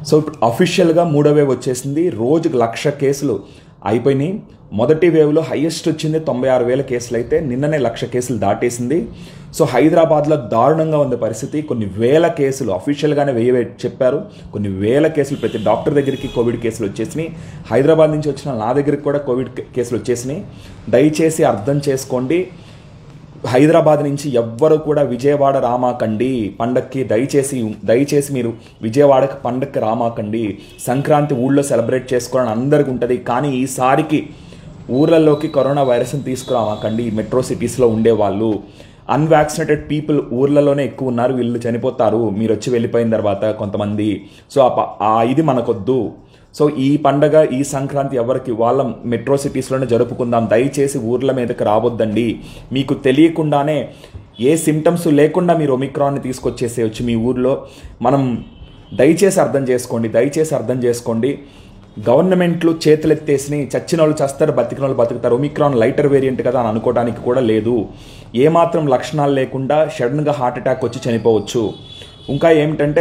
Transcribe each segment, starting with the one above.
so ఇప్పుడు అఫీషియల్గా మూడో వేవ్ వచ్చేసింది రోజుకు లక్ష కేసులు అయిపోయినాయి మొదటి వేవ్లో హైయెస్ట్ వచ్చింది తొంభై ఆరు వేల కేసులు అయితే నిన్ననే లక్ష కేసులు దాటేసింది సో హైదరాబాద్లో దారుణంగా ఉంది పరిస్థితి కొన్ని వేల కేసులు అఫీషియల్గానే వెయ్యి చెప్పారు కొన్ని వేల కేసులు ప్రతి డాక్టర్ దగ్గరికి కోవిడ్ కేసులు వచ్చేసినాయి హైదరాబాద్ నుంచి వచ్చిన నా దగ్గరికి కూడా కోవిడ్ కేసులు వచ్చేసినాయి దయచేసి అర్థం చేసుకోండి హైదరాబాద్ నుంచి ఎవ్వరు కూడా విజయవాడ రామాకండి పండక్కి దయచేసి దయచేసి మీరు విజయవాడకి పండక్కి రామాకండి సంక్రాంతి ఊళ్ళో సెలబ్రేట్ చేసుకోవాలని అందరికి ఉంటుంది కానీ ఈసారికి ఊర్లలోకి కరోనా వైరస్ని తీసుకురామాకండి మెట్రో సిటీస్లో ఉండేవాళ్ళు అన్వాక్సినేటెడ్ పీపుల్ ఊర్లలోనే ఎక్కువ ఉన్నారు వీళ్ళు చనిపోతారు మీరు వచ్చి వెళ్ళిపోయిన తర్వాత కొంతమంది సో ఆ ప- ఆ ఇది మనకొద్దు సో ఈ పండగ ఈ సంక్రాంతి ఎవరికి వాళ్ళ మెట్రో సిటీస్లోనే జరుపుకుందాం దయచేసి ఊర్ల మీదకి రావద్దండి మీకు తెలియకుండానే ఏ సిమ్టమ్స్ లేకుండా మీరు ఒమిక్రాన్ని తీసుకొచ్చేసేయచ్చు మీ ఊర్లో మనం దయచేసి అర్థం చేసుకోండి దయచేసి అర్థం చేసుకోండి గవర్నమెంట్లు చేతులెత్తేసి చచ్చిన వాళ్ళు చస్తారు బతికిన వాళ్ళు బతుకుతారు ఒమిక్రాన్ లైటర్ వేరియంట్ కదా అని అనుకోవడానికి కూడా లేదు ఏమాత్రం లక్షణాలు లేకుండా సడన్గా హార్ట్ అటాక్ వచ్చి చనిపోవచ్చు ఇంకా ఏమిటంటే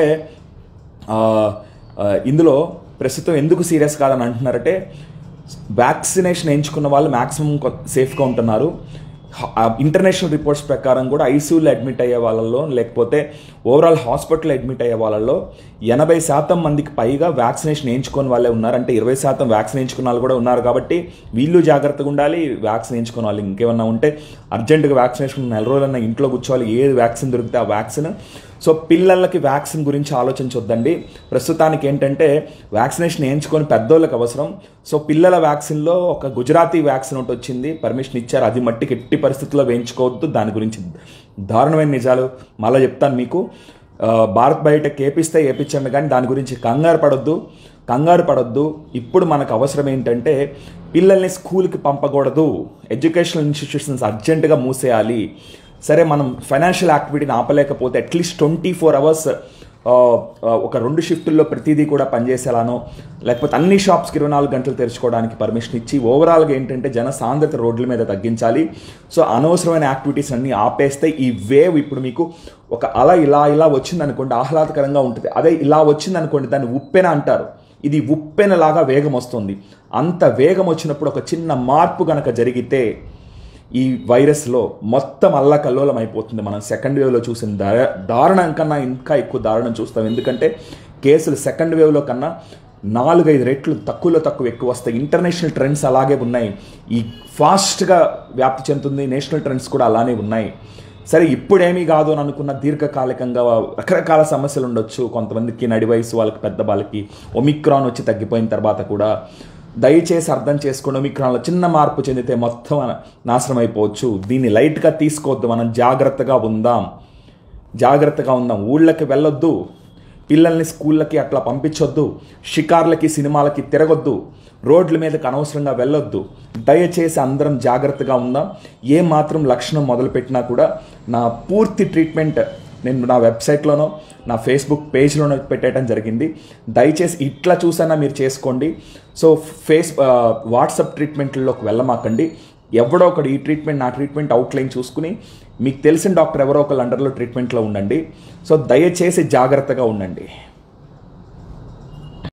ఆ, ఆ, ఇందులో ప్రస్తుతం ఎందుకు సీరియస్ కాదని అంటున్నారంటే వ్యాక్సినేషన్ ఎంచుకున్న వాళ్ళు మ్యాక్సిమం సేఫ్గా ఉంటున్నారు ఇంటర్నేషనల్ రిపోర్ట్స్ ప్రకారం కూడా ఐసీయూలో అడ్మిట్ అయ్యే వాళ్ళలో లేకపోతే ఓవరాల్ హాస్పిటల్ అడ్మిట్ అయ్యే వాళ్ళలో ఎనభై శాతం మందికి పైగా వ్యాక్సినేషన్ వేయించుకొని వాళ్ళే ఉన్నారు అంటే ఇరవై శాతం వ్యాక్సిన్ వేయించుకున్న వాళ్ళు కూడా ఉన్నారు కాబట్టి వీళ్ళు జాగ్రత్తగా ఉండాలి వ్యాక్సిన్ వేయించుకున్న వాళ్ళు ఇంకేమన్నా ఉంటే అర్జెంటుగా వ్యాక్సినేషన్ నెల రోజులన్నా ఇంట్లో కూర్చోవాలి ఏది వ్యాక్సిన్ దొరికితే ఆ వ్యాక్సిన్ సో పిల్లలకి వ్యాక్సిన్ గురించి ఆలోచించొద్దండి ప్రస్తుతానికి ఏంటంటే వ్యాక్సినేషన్ వేయించుకొని పెద్దోళ్ళకి అవసరం సో పిల్లల వ్యాక్సిన్లో ఒక గుజరాతీ వ్యాక్సిన్ ఒకటి వచ్చింది పర్మిషన్ ఇచ్చారు అది మట్టికి ఎట్టి పరిస్థితుల్లో వేయించుకోవద్దు దాని గురించి దారుణమైన నిజాలు మళ్ళీ చెప్తాను మీకు ఆ, భారత్ బయటకి ఏపిస్తే ఏపించండి కానీ దాని గురించి కంగారు పడొద్దు కంగారు పడొద్దు ఇప్పుడు మనకు అవసరం ఏంటంటే పిల్లల్ని స్కూల్కి పంపకూడదు ఎడ్యుకేషనల్ ఇన్స్టిట్యూషన్స్ అర్జెంటుగా మూసేయాలి సరే మనం ఫైనాన్షియల్ యాక్టివిటీని ఆపలేకపోతే అట్లీస్ట్ ట్వంటీ ఫోర్ అవర్స్ ఒక రెండు షిఫ్టుల్లో ప్రతిదీ కూడా పనిచేసేలానో లేకపోతే అన్ని షాప్స్కి ఇరవై నాలుగు గంటలు తెరుచుకోవడానికి పర్మిషన్ ఇచ్చి ఓవరాల్గా ఏంటంటే జన సాంద్రత రోడ్ల మీద తగ్గించాలి సో అనవసరమైన యాక్టివిటీస్ అన్ని ఆపేస్తే ఈ వేవ్ ఇప్పుడు మీకు ఒక అల ఇలా ఇలా వచ్చిందనుకోండి ఆహ్లాదకరంగా ఉంటుంది అదే ఇలా వచ్చిందనుకోండి దాన్ని ఉప్పెన అంటారు ఇది ఉప్పెనలాగా వేగం వస్తుంది అంత వేగం వచ్చినప్పుడు ఒక చిన్న మార్పు గనక జరిగితే ఈ వైరస్లో మొత్తం అల్లకల్లోలం అయిపోతుంది మనం సెకండ్ వేవ్లో చూసిన దా- దారుణం కన్నా ఇంకా ఎక్కువ దారుణం చూస్తాం ఎందుకంటే కేసులు సెకండ్ వేవ్లో కన్నా నాలుగైదు రెట్లు తక్కువలో తక్కువ ఎక్కువ వస్తాయి ఇంటర్నేషనల్ ట్రెండ్స్ అలాగే ఉన్నాయి ఈ ఫాస్ట్గా వ్యాప్తి చెందుతుంది నేషనల్ ట్రెండ్స్ కూడా అలానే ఉన్నాయి సరే ఇప్పుడేమీ కాదు అని అనుకున్న దీర్ఘకాలికంగా రకరకాల సమస్యలు ఉండొచ్చు కొంతమందికి నడి వయసు వాళ్ళకి పెద్ద వాళ్ళకి ఒమిక్రాన్ వచ్చి తగ్గిపోయిన తర్వాత కూడా దయచేసి అర్థం చేసుకోండి ఒమిక్రాన్లో చిన్న మార్పు చెందితే మొత్తం నాశనం అయిపోవచ్చు దీన్ని లైట్గా తీసుకోవద్దు మనం జాగ్రత్తగా ఉందాం జాగ్రత్తగా ఉందాం ఊళ్ళకి వెళ్ళొద్దు పిల్లల్ని స్కూళ్ళకి అట్లా పంపించొద్దు షికార్లకి సినిమాలకి తిరగొద్దు రోడ్ల మీదకి అనవసరంగా వెళ్ళొద్దు దయచేసి అందరం జాగ్రత్తగా ఉందాం ఏ మాత్రం లక్షణం మొదలుపెట్టినా కూడా నా పూర్తి ట్రీట్మెంట్ నేను నా వెబ్సైట్లోనో నా ఫేస్బుక్ పేజ్లోనో పెట్టేయడం జరిగింది దయచేసి ఇట్లా చూసైనా మీరు చేసుకోండి సో ఫేస్ వాట్సాప్ ట్రీట్మెంట్లలోకి వెళ్ళమాకండి ఎవడో ఒకడు ఈ ట్రీట్మెంట్ నా ట్రీట్మెంట్ అవుట్లైన్ చూసుకుని మీకు తెలిసిన డాక్టర్ ఎవరో ఒకళ్ళు అండర్లో ట్రీట్మెంట్లో ఉండండి సో దయచేసి జాగ్రత్తగా ఉండండి